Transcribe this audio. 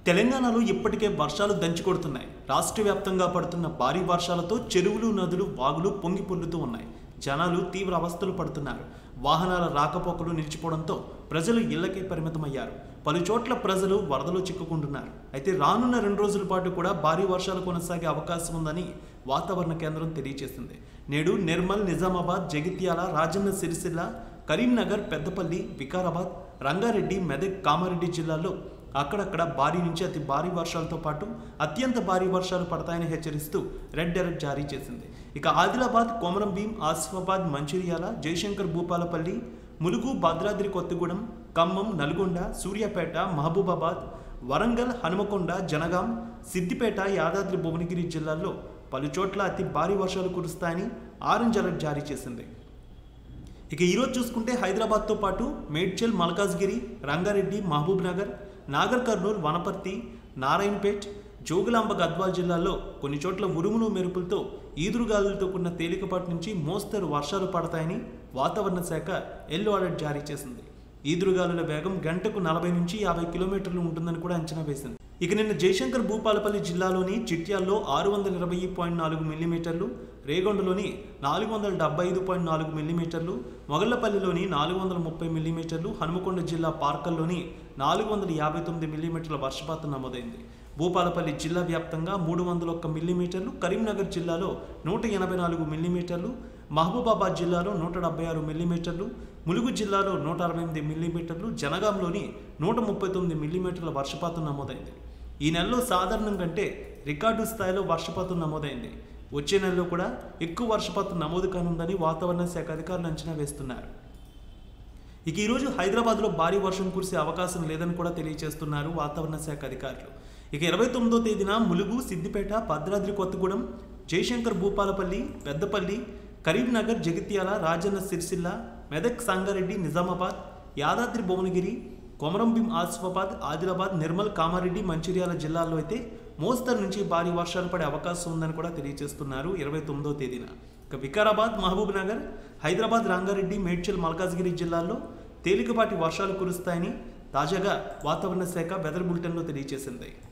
తెలంగాణలో ఇప్పటికే వర్షాలు దంచికొడుతున్నాయి రాష్ట్ర వ్యాప్తంగా పడుతున్న భారీ వర్షాలతో చెరువులు నదులు వాగులు పొంగి పొల్లుతూ ఉన్నాయి జనాలు తీవ్ర అవస్థలు పడుతున్నారు వాహనాల రాకపోకలు నిలిచిపోవడంతో ప్రజలు ఇళ్లకే పరిమితమయ్యారు పలు చోట్ల ప్రజలు వరదలు చిక్కుకుంటున్నారు అయితే రానున్న రెండు రోజుల పాటు కూడా భారీ వర్షాలు కొనసాగే అవకాశం ఉందని వాతావరణ కేంద్రం తెలియజేసింది నేడు నిర్మల్ నిజామాబాద్ జగిత్యాల రాజన్న సిరిసిల్ల కరీంనగర్ పెద్దపల్లి వికారాబాద్ రంగారెడ్డి మెదక్ కామారెడ్డి జిల్లాల్లో అక్కడక్కడ భారీ నుంచి అతి భారీ వర్షాలతో పాటు అత్యంత భారీ వర్షాలు పడతాయని హెచ్చరిస్తూ రెడ్ అలర్ట్ జారీ చేసింది ఇక ఆదిలాబాద్ కొమరం భీం ఆసిఫాబాద్ మంచిర్యాల జయశంకర్ భూపాలపల్లి ములుగు భద్రాద్రి కొత్తగూడెం ఖమ్మం నల్గొండ సూర్యాపేట మహబూబాబాద్ వరంగల్ హనుమకొండ జనగాం సిద్దిపేట యాదాద్రి భువనగిరి జిల్లాల్లో పలు చోట్ల అతి భారీ వర్షాలు కురుస్తాయని ఆరెంజ్ అలర్ట్ జారీ చేసింది ఇక ఈరోజు చూసుకుంటే హైదరాబాద్తో పాటు మేడ్చల్ మల్కాజ్గిరి రంగారెడ్డి మహబూబ్ నగర్ నాగర్ కర్నూల్ వనపర్తి నారాయణపేట్ జోగులాంబ గద్వాల్ జిల్లాల్లో కొన్ని చోట్ల ఉరుములు మెరుపులతో ఈదురుగాలులతో కూడిన తేలికపాటి నుంచి మోస్తరు వర్షాలు పడతాయని వాతావరణ శాఖ ఎల్లో అలర్ట్ జారీ చేసింది ఈదురుగాలుల వేగం గంటకు నలభై నుంచి యాభై కిలోమీటర్లు ఉంటుందని కూడా అంచనా వేసింది ఇక నిన్న జయశంకర్ భూపాలపల్లి జిల్లాలోని చిట్యాల్లో ఆరు వందల ఇరవై పాయింట్ నాలుగు మిల్లీమీటర్లు రేగొండలోని నాలుగు వందల డెబ్బై ఐదు పాయింట్ నాలుగు మిల్లీమీటర్లు మొగళ్లపల్లిలోని నాలుగు వందల ముప్పై మిల్లీమీటర్లు హనుమకొండ జిల్లా పార్కల్లోని నాలుగు వందల యాభై తొమ్మిది మిల్లీమీటర్ల వర్షపాతం నమోదైంది భూపాలపల్లి జిల్లా వ్యాప్తంగా మూడు వందల ఒక్క మిల్లీమీటర్లు కరీంనగర్ జిల్లాలో నూట ఎనభై నాలుగు మిల్లీమీటర్లు మహబూబాబాద్ జిల్లాలో నూట డెబ్బై ఆరు మిల్లీమీటర్లు ములుగు జిల్లాలో నూట అరవై ఎనిమిది మిల్లీమీటర్లు జనగాంలోని నూట ముప్పై తొమ్మిది మిల్లీమీటర్ల వర్షపాతం నమోదైంది ఈ నెలలో సాధారణం కంటే రికార్డు స్థాయిలో వర్షపాతం నమోదైంది వచ్చే నెలలో కూడా ఎక్కువ వర్షపాతం నమోదు కానుందని వాతావరణ శాఖ అధికారులు అంచనా వేస్తున్నారు ఇక ఈరోజు హైదరాబాద్లో భారీ వర్షం కురిసే అవకాశం లేదని కూడా తెలియజేస్తున్నారు వాతావరణ శాఖ అధికారులు ఇక ఇరవై తొమ్మిదో తేదీన ములుగు సిద్దిపేట భద్రాద్రి కొత్తగూడెం జయశంకర్ భూపాలపల్లి పెద్దపల్లి కరీంనగర్ జగిత్యాల రాజన్న సిరిసిల్ల మెదక్ సంగారెడ్డి నిజామాబాద్ యాదాద్రి భువనగిరి కొమరంభీం ఆసిఫాబాద్ ఆదిలాబాద్ నిర్మల్ కామారెడ్డి మంచిర్యాల జిల్లాల్లో అయితే మోస్తరు నుంచి భారీ వర్షాలు పడే అవకాశం ఉందని కూడా తెలియజేస్తున్నారు ఇరవై తొమ్మిదో తేదీన ఇక వికారాబాద్ మహబూబ్ నగర్ హైదరాబాద్ రంగారెడ్డి మేడ్చల్ మల్కాజ్గిరి జిల్లాల్లో తేలికపాటి వర్షాలు కురుస్తాయని తాజాగా వాతావరణ శాఖ వెదర్ బులెటిన్లో తెలియజేసింది